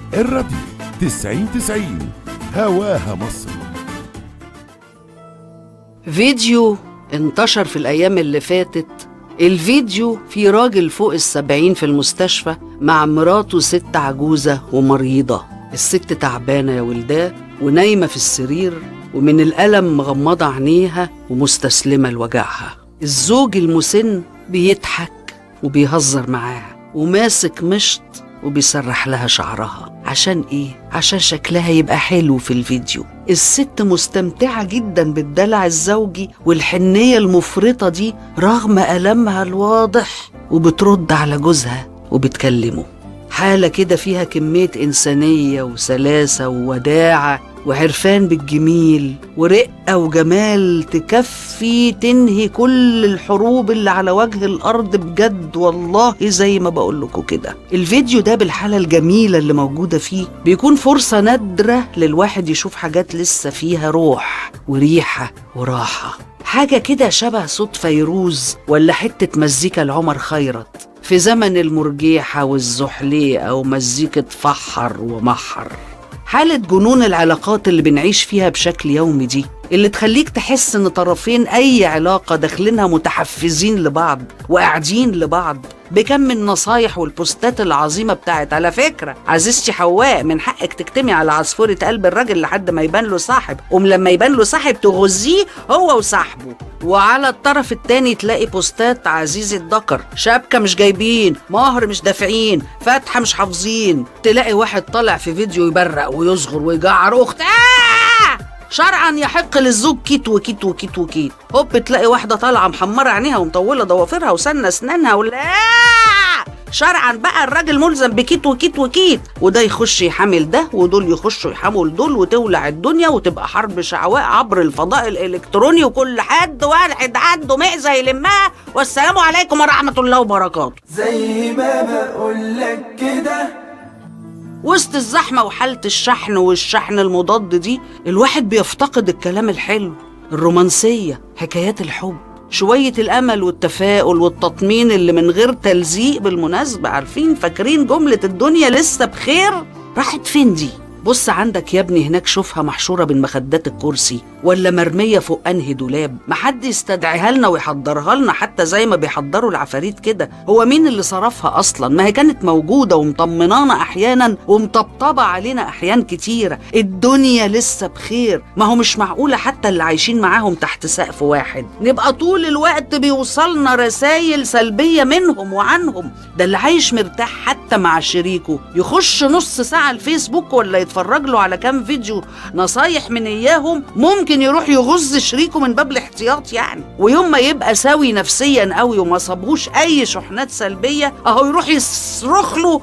الراديو 90 90 هواها مصر فيديو انتشر في الأيام اللي فاتت الفيديو في راجل فوق السبعين في المستشفى مع مراته ست عجوزة ومريضة الست تعبانة يا ولداه ونايمة في السرير ومن الألم مغمضة عينيها ومستسلمة لوجعها الزوج المسن بيضحك وبيهزر معاها وماسك مشط وبيسرح لها شعرها عشان ايه عشان شكلها يبقى حلو في الفيديو الست مستمتعة جدا بالدلع الزوجي والحنية المفرطة دي رغم ألمها الواضح وبترد على جوزها وبتكلمه حالة كده فيها كمية إنسانية وسلاسة ووداعة وعرفان بالجميل ورقة وجمال تكفي تنهي كل الحروب اللي على وجه الأرض بجد والله زي ما بقول لكم كده الفيديو ده بالحالة الجميلة اللي موجودة فيه بيكون فرصة نادرة للواحد يشوف حاجات لسه فيها روح وريحة وراحة حاجة كده شبه صوت فيروز ولا حتة مزيكا لعمر خيرت في زمن المرجيحة والزحليقة ومزيكة فحر ومحر حالة جنون العلاقات اللي بنعيش فيها بشكل يومي دي اللي تخليك تحس ان طرفين اي علاقة داخلينها متحفزين لبعض وقاعدين لبعض بكم من النصايح والبوستات العظيمة بتاعت على فكرة عزيزتي حواء من حقك تكتمي على عصفورة قلب الراجل لحد ما يبان له صاحب قوم لما يبان له صاحب تغزيه هو وصاحبه وعلى الطرف التاني تلاقي بوستات عزيزي الذكر شبكة مش جايبين مهر مش دافعين فاتحة مش حافظين تلاقي واحد طالع في فيديو يبرق ويصغر ويجعر أخت آه! شرعا يحق للزوج كيت وكيت وكيت وكيت هوب تلاقي واحدة طالعة محمرة عينيها ومطولة ضوافرها وسنة أسنانها ولا شرعا بقى الراجل ملزم بكيت وكيت وكيت وده يخش يحامل ده ودول يخشوا يحاموا دول وتولع الدنيا وتبقى حرب شعواء عبر الفضاء الالكتروني وكل حد واحد عنده معزه يلمها والسلام عليكم ورحمه الله وبركاته زي ما بقولك كده وسط الزحمه وحاله الشحن والشحن المضاد دي الواحد بيفتقد الكلام الحلو الرومانسيه حكايات الحب شوية الأمل والتفاؤل والتطمين اللي من غير تلزيق بالمناسبة عارفين فاكرين جملة الدنيا لسه بخير راحت فين دي بص عندك يا ابني هناك شوفها محشورة بين مخدات الكرسي ولا مرمية فوق أنهي دولاب ما حد يستدعيها لنا ويحضرها لنا حتى زي ما بيحضروا العفاريت كده هو مين اللي صرفها أصلا ما هي كانت موجودة ومطمنانا أحيانا ومطبطبة علينا أحيان كتيرة الدنيا لسه بخير ما هو مش معقولة حتى اللي عايشين معاهم تحت سقف واحد نبقى طول الوقت بيوصلنا رسائل سلبية منهم وعنهم ده اللي عايش مرتاح حتى مع شريكه يخش نص ساعة الفيسبوك ولا يتفرج له على كام فيديو نصايح من إياهم ممكن يروح يغز شريكه من باب الاحتياط يعني ويوم ما يبقى سوي نفسيا قوي وما صابهوش أي شحنات سلبية أهو يروح يصرخ له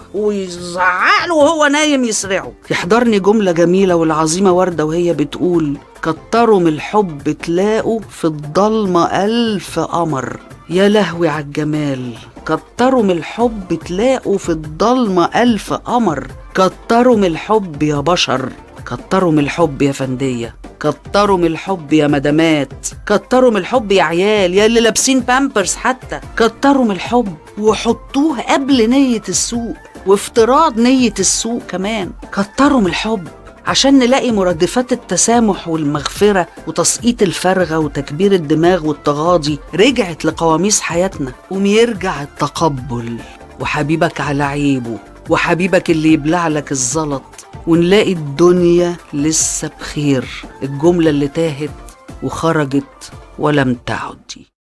ويزعق له وهو نايم يسرعه يحضرني جملة جميلة والعظيمة وردة وهي بتقول كتروا من الحب تلاقوا في الضلمة ألف قمر يا لهوي على الجمال كتروا من الحب تلاقوا في الضلمة ألف قمر كتروا من الحب يا بشر كتروا من الحب يا فندية كتروا من الحب يا مدامات كتروا من الحب يا عيال يا اللي لابسين بامبرز حتى كتروا من الحب وحطوه قبل نية السوق وافتراض نية السوق كمان كتروا من الحب عشان نلاقي مرادفات التسامح والمغفرة وتسقيط الفرغة وتكبير الدماغ والتغاضي رجعت لقواميس حياتنا قوم يرجع التقبل وحبيبك على عيبه وحبيبك اللي يبلع لك الزلط ونلاقي الدنيا لسه بخير الجملة اللي تاهت وخرجت ولم تعد